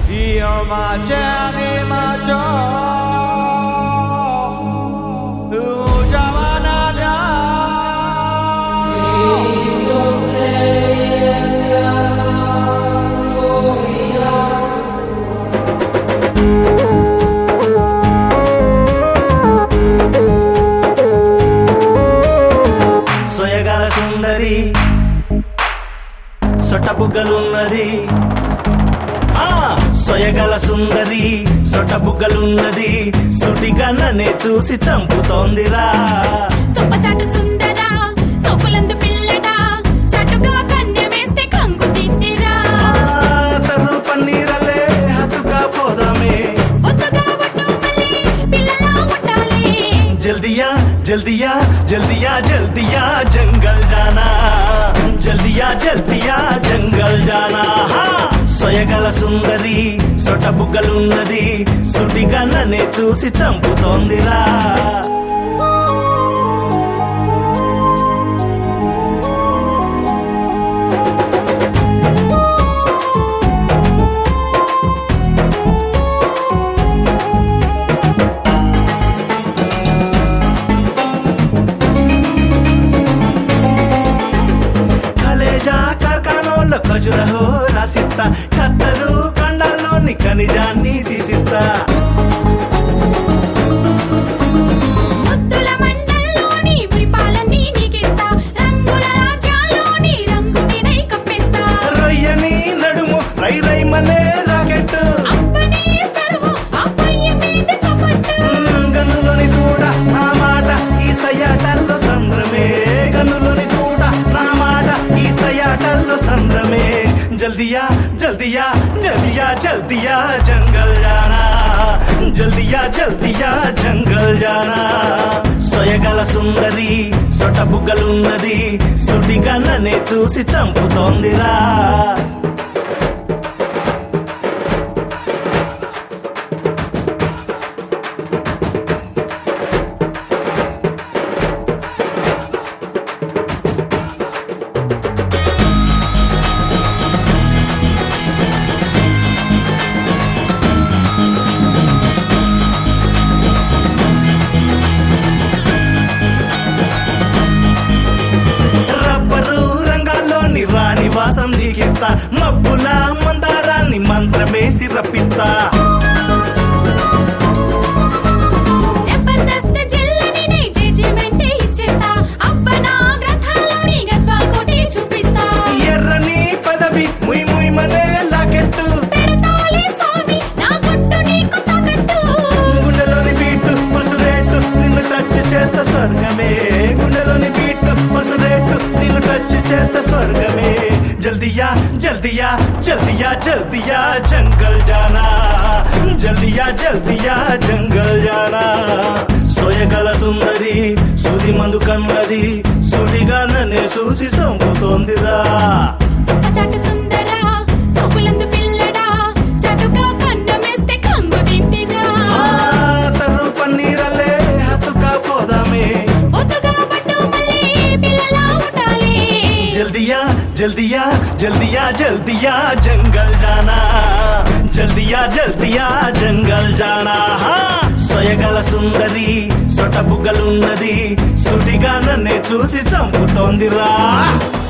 You're my Jenny, my joy. Ooh, Javanada. సొయగల సుందరి సొట్ట బుగ్గలున్నది ఆ సొయగల సుందరి సొట్ట బుగ్గలున్నది సుటిగా నన్నే చూసి చంపుతోందిరా సొప్పచాటు సుందరా సోకులందు పిల్లడా చాటుగా కన్య వేస్తే కంగు తింటిరా ఆ, తరు పన్నీరలే హతుగా పోదామే ఒత్తుగా ఒట్టు మళ్ళీ పిల్లలా ఉండాలి జల్దియా జల్దియా జల్దియా జల్దియా జంగల్ జానా జల్దియా జల్దియా జంగల్ జానా హా! సొయగల సుందరి సొట్ట బుగ్గలున్నది సుటిగా నన్నే చూసి చంపుతోందిరా కలేజా కార్ఖానోళ్ళ ఖజురహో రాసిస్తా కత్తరు కండాల్లోని ఖనిజాన్ని తీసిస్తా ముద్దుల మండల్లోని పురిపాలన్నీ నీకిస్తా రంగుల రాజ్యాల్లోని రంగు వినై కప్పిస్తా రొయ్యని నడుము రై రైమనే రాకెట్టు అప్పని తరువు అప్పయ్య మీద కపట్టు గన్నులోని దూడ నా మాట ఈ సయాటల్లో సంద్రమే గన్నులోని దూడ నా మాట ఈ సయాటల్లో సంద్రమే జల్దియా జల్దియా జల్దియా జల్దియా జంగల్ జానా జల్దియా జల్దియా జంగల్ జానా సొయగల సుందరి సొట బుగ్గలున్నది సుటిగా నన్నే చూసి చంపుతోందిరా రబ్బరు రంగాల్లోని రాణి వాసం దిగిస్తా మబ్బుల మందారాన్ని మంత్రమేసి రప్పిస్తా జబర్దస్త్ జిల్లని నే జడ్జిమెంట్ ఇచ్చేస్తా అప్పనా గ్రంథాల్లోని గద్వాకోటి చూపిస్తా ఎర్రని పదవి ముయ్ ముయ్ మనే లాకెట్టు పెడతాలే స్వామి నా గుట్టు నీకు తగట్టు గుండెలోని బీటు పల్సు రేటు నిన్ను టచ్ చేస్తా స్వర్గమే గుండెలోని బీటు పల్సు రేటు నిన్ను టచ్ చేస్తా స్వర్గమే జల్దియా జల్దియా జల్దియా జల్దియా జంగల్ జానా జల్దియా జల్దియా జంగల్ జానా సోయగల సుందరి సుది మందు కన్నది సుడిగా నన్నే చూసి సంపుతోందిరా సొప్పచాటు సుందరా సోకులందు పిల్లడా చాటుగా కన్నమేస్తే కంగు తింటిరా ఆ, తరు పన్నీరలే హతుకా పోదామే ఒత్తుగా పట్టు మళ్ళీ పిల్లలా ఉండాలి జల్దియా జల్దియా జల్దియా జల్దియా జంగల్ జానా జల్దియా జల్దియా జంగల్ జానా హా! సొయగల సుందరి సొట బుగ్గలున్నది సుటిగా నన్నే చూసి చంపుతోందిరా